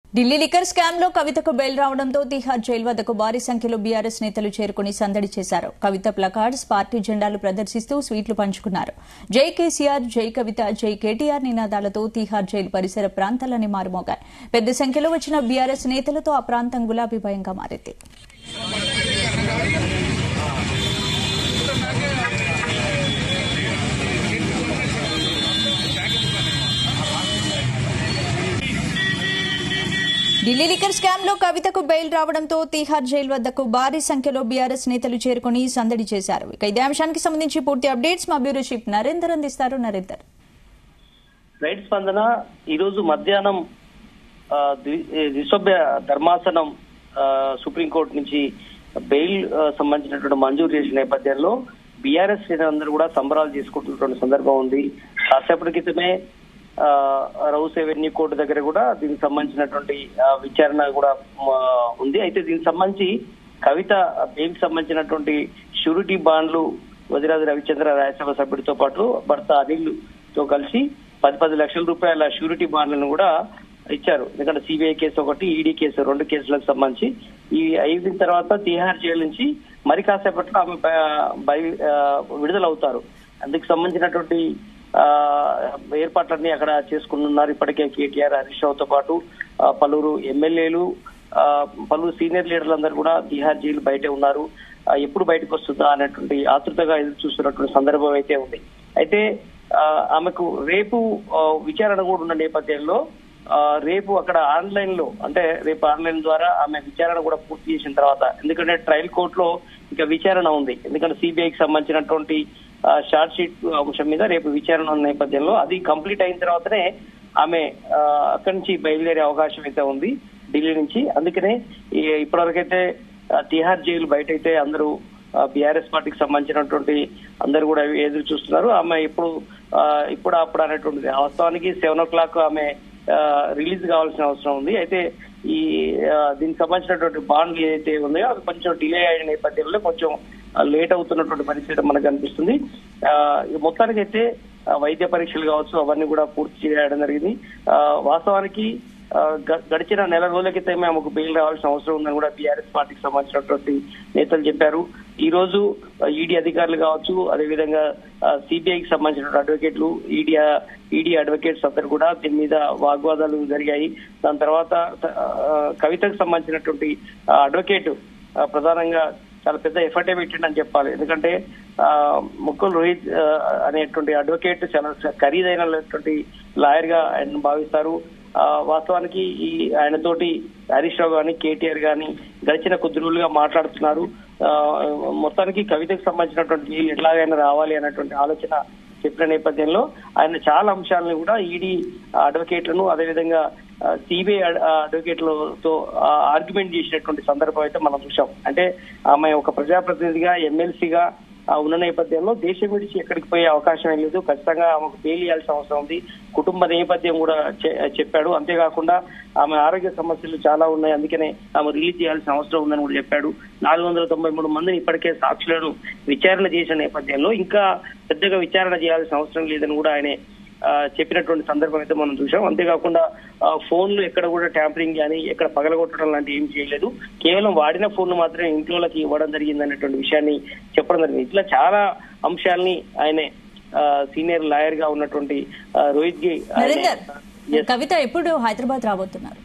Delhi liquor scam లో కవితకు bail రావడంతో తిహార్ జైలు వద్దకు భారీ సంఖ్యలో బీఆర్ఎస్ నేతలు చేరుకుని సందడి చేశారు కవిత ప్లకార్డ్స్ పార్టీ జెండాలు ప్రదర్శిస్తూ స్వీట్లు పంచుకున్నారు జై కేసీఆర్ జై కవిత జై కేటీఆర్ నినాదాలతో తిహార్ జైలు పరిసర ప్రాంతాలని మారుమోగాయి పెద్ద సంఖ్యలో వచ్చిన బీఆర్ఎస్ నేతలతో ఆ ప్రాంతం గులాబీమయంగా మారింది ఢిల్లీ లిక్కర్ స్కామ్ లో కవితకు బెయిల్ రావడంతో తిహార్ జైలు వద్దకు భారీ సంఖ్యలో బీఆర్ఎస్ నేతలు చేరుకుని సందడి చేశారు ఇక ఇదే అంశానికి సంబంధించి పూర్తి అప్డేట్స్ మా బ్యూరో చీఫ్ నరేందర్ అందిస్తారు నరేందర్ రైట్ స్పందన ఈ రోజు మధ్యాహ్నం ఆ, ద్వి- ఏ, ద్విసభ్య ధర్మాసనం ఆ, సుప్రీంకోర్టు నుంచి బెయిల్ ఆ, సంబంధించినటువంటి మంజూరు చేసిన నేపథ్యంలో బీఆర్ఎస్ శ్రేణులందరూ కూడా సంబరాలు చేసుకుంటున్నటువంటి సందర్భం ఉంది కాసేపటి క్రితమే ఆ, రౌస్ ఎవెన్యూ కోర్టు దగ్గర కూడా దీనికి సంబంధించినటువంటి ఆ, విచారణ కూడా ఆ, ఉంది అయితే దీనికి సంబంధించి కవిత బెయిల్ సంబంధించినటువంటి షూరిటీ బాండ్లు వదిరాజు రవిచంద్ర రాజ్యసభ సభ్యుడితో పాటు భర్త అనిల్ తో కలిసి పది పది లక్షల రూపాయల షూరిటీ బాండ్లను కూడా ఇచ్చారు ఎందుకంటే సిబిఐ కేసు ఒకటి ఈడీ కేసు రెండు కేసులకు సంబంధించి ఈ అయిన తర్వాత తిహార్ జైలు నుంచి మరి కాసేపట్లో ఆమె బ- బయ ఆ, విడుదలవుతారు అందుకు సంబంధించినటువంటి ఆ, ఏర్పాట్లన్నీ అక్కడ చేసుకుంటున్నారు ఇప్పటికే కేటీఆర్ హరీష్ రావుతో పాటు ఆ, పలువురు ఎమ్మెల్యేలు ఆ, పలువురు సీనియర్ లీడర్లందరూ కూడా తిహార్ జైలు బయటే ఉన్నారు ఆ, ఎప్పుడు బయటకు వస్తుందా అనేటువంటి ఆతృతగా ఎదురు చూస్తున్నటువంటి సందర్భం అయితే ఉంది అయితే ఆ, ఆమెకు రేపు ఆ, విచారణ కూడా ఉన్న నేపథ్యంలో ఆ, రేపు అక్కడ ఆన్లైన్ లో అంటే రేపు ఆన్లైన్ ద్వారా ఆమె విచారణ కూడా పూర్తి చేసిన తర్వాత ఎందుకంటే ట్రయల్ కోర్టులో ఇంకా విచారణ ఉంది ఎందుకంటే సిబిఐకి సంబంధించినటువంటి ఆ, షార్ట్ షీట్ అంశం మీద రేపు విచారణ ఉన్న నేపథ్యంలో అది కంప్లీట్ అయిన తర్వాతనే ఆమె ఆ, అక్కడి నుంచి బయలుదేరే అవకాశం అయితే ఉంది ఢిల్లీ నుంచి అందుకనే ఈ- ఇప్పటివరకైతే ఆ, తిహార్ జైలు బయట అయితే అందరూ బీఆర్ఎస్ పార్టీకి సంబంధించినటువంటి అందరూ కూడా ఎదురు చూస్తున్నారు ఆమె ఇప్పుడు ఆ, ఇప్పుడు అప్పుడు అనేటువంటిది వాస్తవానికి సెవెన్ ఓ క్లాక్ ఆమె రిలీజ్ కావాల్సిన అవసరం ఉంది అయితే ఈ ఆ, దీనికి సంబంధించినటువంటి బాండ్ ఏదైతే ఉన్నాయో అది కొంచెం డిలే అయిన నేపథ్యంలో కొంచెం లేట్ అవుతున్నటువంటి పరిస్థితి మనకు కనిపిస్తుంది ఆ, ఈ మొత్తానికైతే ఆ, వైద్య పరీక్షలు కావచ్చు అవన్నీ కూడా పూర్తి చేయడం జరిగింది ఆ, వాస్తవానికి ఆ, గ- గడిచిన నెల రోజుల క్రితమే ఆమెకు బెయిల్ రావాల్సిన అవసరం ఉందని కూడా బీఆర్ఎస్ పార్టీకి సంబంధించినటువంటి నేతలు చెప్పారు ఈ రోజు ఈడీ అధికారులు కావచ్చు అదేవిధంగా సిబిఐకి సంబంధించిన అడ్వకేట్లు ఈడీ ఈడీ అడ్వకేట్స్ అందరు కూడా దీని మీద వాగ్వాదాలు జరిగాయి దాని తర్వాత ఆ, కవితకు సంబంధించినటువంటి అడ్వకేట్ ప్రధానంగా చాలా పెద్ద ఎఫర్టే పెట్టిండని చెప్పాలి ఎందుకంటే ఆ, ముక్కుల్ రోహిత్ ఆ, అనేటువంటి అడ్వకేట్ చాలా ఖరీదైనటువంటి లాయర్ గా ఆయన భావిస్తారు ఆ, వాస్తవానికి ఈ ఆయనతోటి హరీష్ రావు గాని కేటీఆర్ గాని గడిచిన కొద్ది రోజులుగా మాట్లాడుతున్నారు ఆ, మొత్తానికి కవితకు సంబంధించినటువంటి వీళ్ళు ఎట్లాగైనా రావాలి అనేటువంటి ఆలోచన చెప్పిన నేపథ్యంలో ఆయన చాలా అంశాలను కూడా ఈడీ అడ్వకేట్లను అదేవిధంగా సిబిఐ అడ్వకేట్లతో ఆర్గ్యుమెంట్ చేసినటువంటి సందర్భం అయితే మనం చూసాం అంటే ఆమె ఒక ప్రజాప్రతినిధిగా ఎమ్మెల్సీగా ఆ ఉన్న నేపథ్యంలో దేశం విడిచి ఎక్కడికి పోయే అవకాశం ఏం లేదు ఖచ్చితంగా ఆమెకు బెయిల్ ఇవ్వాల్సిన అవసరం ఉంది కుటుంబ నేపథ్యం కూడా చె- చెప్పాడు అంతేకాకుండా ఆమె ఆరోగ్య సమస్యలు చాలా ఉన్నాయి అందుకనే ఆమె రిలీజ్ చేయాల్సిన అవసరం ఉందని కూడా చెప్పాడు నాలుగు వందల తొంభై మూడు మందిని ఇప్పటికే సాక్షులను విచారణ చేసిన నేపథ్యంలో ఇంకా పెద్దగా విచారణ చేయాల్సిన అవసరం లేదని కూడా ఆయన ఆ, చెప్పినటువంటి సందర్భం అయితే మనం చూసాం అంతేకాకుండా ఆ, ఫోన్లు ఎక్కడ కూడా ట్యాంపరింగ్ కానీ ఎక్కడ పగలగొట్టడం లాంటి ఏం చేయలేదు కేవలం వాడిన ఫోన్ మాత్రమే ఇంట్లోకి ఇవ్వడం జరిగింది అనేటువంటి విషయాన్ని చెప్పడం జరిగింది ఇట్లా చాలా అంశాలని ఆయనే ఆ, సీనియర్ లాయర్ గా ఉన్నటువంటి ఆ, రోహిత్ గి ఆయనే- నరేందర్ Yes. కవిత ఎప్పుడు హైదరాబాద్ రాబోతున్నారు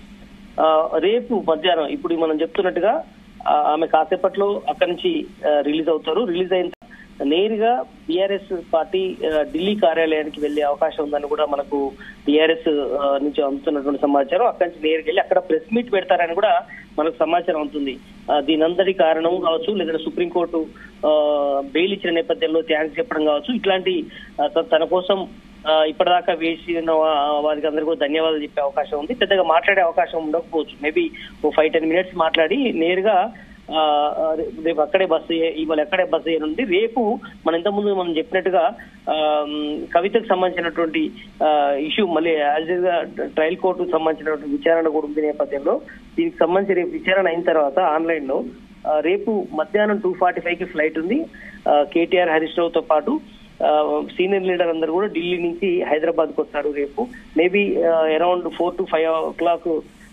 ఆ, రేపు మధ్యాహ్నం ఇప్పుడు మనం చెప్తున్నట్టుగా ఆ, ఆమె కాసేపట్లో అక్కడి నుంచి ఆ, రిలీజ్ అవుతారు రిలీజ్ అయిన నేరుగా బీఆర్ఎస్ పార్టీ ఆ, ఢిల్లీ కార్యాలయానికి వెళ్లే అవకాశం ఉందని కూడా మనకు టీఆర్ఎస్ నుంచి అందుతున్నటువంటి సమాచారం అక్కడి నుంచి నేరుగా వెళ్ళి అక్కడ ప్రెస్ మీట్ పెడతారని కూడా మనకు సమాచారం అవుతుంది ఆ, దీని అందరి కారణం కావచ్చు లేదా సుప్రీంకోర్టు ఆ, బెయిల్ ఇచ్చిన నేపథ్యంలో థ్యాంక్స్ చెప్పడం కావచ్చు ఇట్లాంటి ఆ, త- తన కోసం ఆ, ఇప్పటిదాకా వేసిన వా- వారికి అందరికీ కూడా ధన్యవాదాలు చెప్పే అవకాశం ఉంది పెద్దగా మాట్లాడే అవకాశం ఉండకపోవచ్చు maybe oh five ten minutes మాట్లాడి నేరుగా ఆ, ఆ, రేపు అక్కడే బస్సు ఏ- ఇవాళ ఎక్కడే బస్సు చేయనుంది రేపు మన ఇంతకుముందు మనం చెప్పినట్టుగా ఆ, మ్, కవితకు సంబంధించినటువంటి ఇష్యూ మళ్ళీ యాజ్ గా ట్రయల్ కోర్టుకు సంబంధించినటువంటి విచారణ కూడా ఉంది నేపథ్యంలో దీనికి సంబంధించి రేపు విచారణ అయిన తర్వాత ఆన్లైన్ లో ఆ, రేపు మధ్యాహ్నం టూ ఫార్టీ ఫైవ్ కి ఫ్లైట్ ఉంది ఆ, కేటీఆర్ హరీష్ రావుతో పాటు సీనియర్ లీడర్ అందరు కూడా ఢిల్లీ నుంచి హైదరాబాద్ కు వస్తారు రేపు maybe around four to five o'clock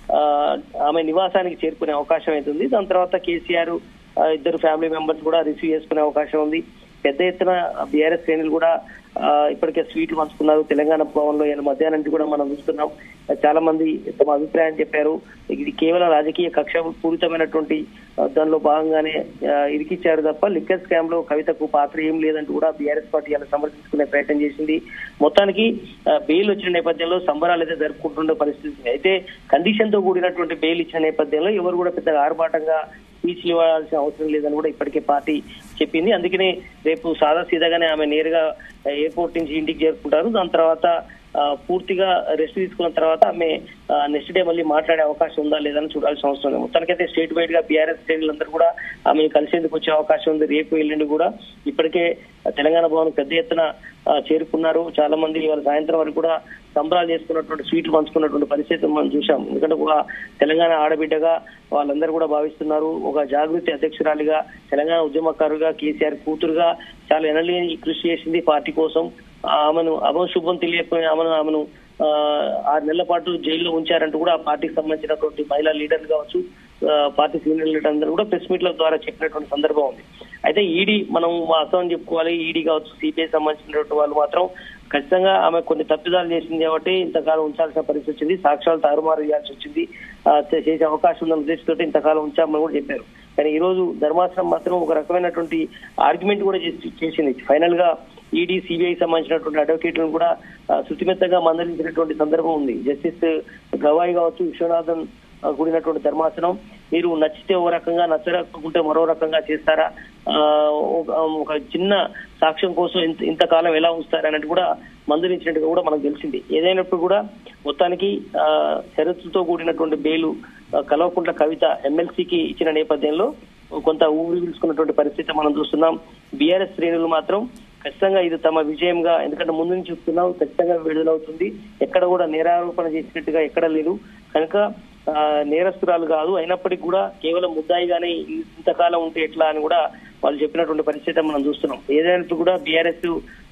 ఆ, ఆమె నివాసానికి చేరుకునే అవకాశం అయితే ఉంది దాని తర్వాత కేసీఆర్ ఆ, ఇద్దరు ఫ్యామిలీ మెంబర్స్ కూడా రిసీవ్ చేసుకునే అవకాశం ఉంది పెద్ద ఎత్తున బీఆర్ఎస్ శ్రేణులు కూడా ఆ, ఇప్పటికే స్వీట్లు పంచుకున్నారు తెలంగాణ భవన్ లో ఇలా మధ్యాహ్నం నుంచి కూడా మనం చూస్తున్నాం చాలా మంది తమ అభిప్రాయం చెప్పారు ఇది కేవలం రాజకీయ కక్ష పూరితమైనటువంటి ఆ, దానిలో భాగంగానే ఆ, ఇరికిచ్చారు తప్ప లిక్కర్ స్కామ్ లో కవితకు పాత్ర ఏం లేదంటూ కూడా బీఆర్ఎస్ పార్టీ అలా సమర్థించుకునే ప్రయత్నం చేసింది మొత్తానికి ఆ, బెయిల్ వచ్చిన నేపథ్యంలో సంబరాలు అయితే జరుపుకుంటున్న పరిస్థితి ఉంది. అయితే కండిషన్ తో కూడినటువంటి బెయిల్ ఇచ్చిన నేపథ్యంలో ఎవరు కూడా పెద్దగా ఆర్భాటంగా స్పీచ్లు ఇవ్వాల్సిన అవసరం లేదని కూడా ఇప్పటికే పార్టీ చెప్పింది అందుకనే రేపు సాదా సీదాగానే ఆమె నేరుగా ఎయిర్పోర్ట్ నుంచి ఇంటికి చేరుకుంటారు దాని తర్వాత ఆ, పూర్తిగా రెస్ట్ తీసుకున్న తర్వాత ఆమె నెక్స్ట్ డే మళ్ళీ మాట్లాడే అవకాశం ఉందా లేదని చూడాల్సిన అవసరం ఉంది మొత్తానికైతే స్టేట్ వైడ్ గా బీఆర్ఎస్ శ్రేణులందరూ కూడా ఆమె కలిసేందుకు వచ్చే అవకాశం ఉంది రేపు ఎల్లుండి కూడా ఇప్పటికే తెలంగాణ భవన్ పెద్ద ఎత్తున ఆ, చేరుకున్నారు చాలా మంది ఇవాళ సాయంత్రం వరకు కూడా సంబరాలు చేసుకున్నటువంటి స్వీట్లు పంచుకున్నటువంటి పరిస్థితి మనం చూసాం ఎందుకంటే ఒక తెలంగాణ ఆడబిడ్డగా వాళ్ళందరూ కూడా భావిస్తున్నారు ఒక జాగృతి అధ్యక్షురాలిగా తెలంగాణ ఉద్యమకారుగా కేసీఆర్ కూతురుగా చాలా ఎనలేని కృషి చేసింది పార్టీ కోసం ఆమెను అభం శుభం తెలియకపోయిన ఆమెను ఆమెను ఆ, ఆరు నెలల పాటు జైల్లో ఉంచారంటూ కూడా ఆ పార్టీకి సంబంధించినటువంటి మహిళా లీడర్లు కావచ్చు ఆ, పార్టీ సీనియర్ లీడర్ అందరూ కూడా ప్రెస్ మీట్ల ద్వారా చెప్పినటువంటి సందర్భం ఉంది అయితే ఈడీ మనం వాస్తవం చెప్పుకోవాలి ఈడీ కావచ్చు సిబిఐ సంబంధించినటువంటి వాళ్ళు మాత్రం ఖచ్చితంగా ఆమె కొన్ని తప్పిదాలు చేసింది కాబట్టి ఇంతకాలం ఉంచాల్సిన పరిస్థితి వచ్చింది సాక్ష్యాలు తారుమారు చేయాల్సి వచ్చింది ఆ, చే- చేసే అవకాశం ఉందన్న ఉద్దేశంతో ఇంతకాలం ఉంచామని కూడా చెప్పారు కానీ ఈ రోజు ధర్మాసనం మాత్రం ఒక రకమైనటువంటి ఆర్గ్యుమెంట్ కూడా చేసి- చేసింది ఫైనల్ గా ఈడీ సిబిఐ సంబంధించినటువంటి అడ్వకేట్లను కూడా ఆ, శృతిమెత్తగా మందలించినటువంటి సందర్భం ఉంది జస్టిస్ గవాయి కావచ్చు విశ్వనాథన్ ఆ, కూడినటువంటి ధర్మాసనం మీరు నచ్చితే ఓ రకంగా నచ్చకపోతే మరో రకంగా చేస్తారా ఆ, ఒక- ఒక చిన్న సాక్ష్యం కోసం ఇంత ఇంతకాలం ఎలా ఉంచుతారు అన్నట్టు కూడా మందలించినట్టుగా కూడా మనకు తెలిసింది ఏదైనప్పుడు కూడా మొత్తానికి ఆ, షరతులతో కూడినటువంటి బెయిలు ఆ, కల్వకుంట్ల కవిత ఎమ్మెల్సీకి ఇచ్చిన నేపథ్యంలో కొంత ఊపిరి పీల్చుకున్నటువంటి పరిస్థితి మనం చూస్తున్నాం బీఆర్ఎస్ శ్రేణులు మాత్రం ఖచ్చితంగా ఇది తమ విజయంగా ఎందుకంటే ముందు నుంచి చూస్తున్నాం ఖచ్చితంగా విడుదలవుతుంది ఎక్కడ కూడా నేరారోపణ చేసినట్టుగా ఎక్కడ లేదు కనుక ఆ, నేరస్తురాలు కాదు అయినప్పటికీ కూడా కేవలం ముద్దాయిగానే ఇంతకాలం ఉంటే ఎట్లా అని కూడా వాళ్ళు చెప్పినటువంటి పరిస్థితి మనం చూస్తున్నాం ఏదైనప్పుడు కూడా బీఆర్ఎస్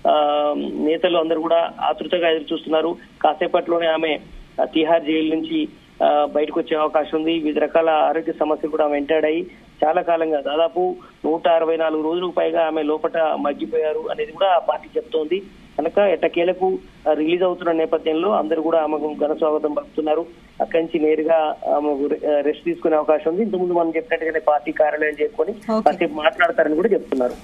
నేతలు అందరూ కూడా ఆతృతగా ఎదురు చూస్తున్నారు కాసేపట్లోనే ఆమె ఆ, తిహార్ జైలు నుంచి ఆ, బయటకు వచ్చే అవకాశం ఉంది వివిధ రకాల ఆరోగ్య సమస్యలు కూడా ఆమె వెంటాడాయి చాలా కాలంగా దాదాపు నూట అరవై నాలుగు రోజులకు పైగా ఆమె లోపట మగ్గిపోయారు అనేది కూడా ఆ పార్టీ చెప్తోంది కనుక ఎట్టకేలకు ఆ, రిలీజ్ అవుతున్న నేపథ్యంలో అందరూ కూడా ఆమెకు ఘన స్వాగతం పలుకుతున్నారు అక్కడి నుంచి నేరుగా ఆమెకు రె- రెస్ట్ తీసుకునే అవకాశం ఉంది ఇంతకుముందు మనం చెప్పినట్టుగానే పార్టీ కార్యాలయం చేసుకొని Okay. కాసేపు మాట్లాడతారని కూడా చెప్తున్నారు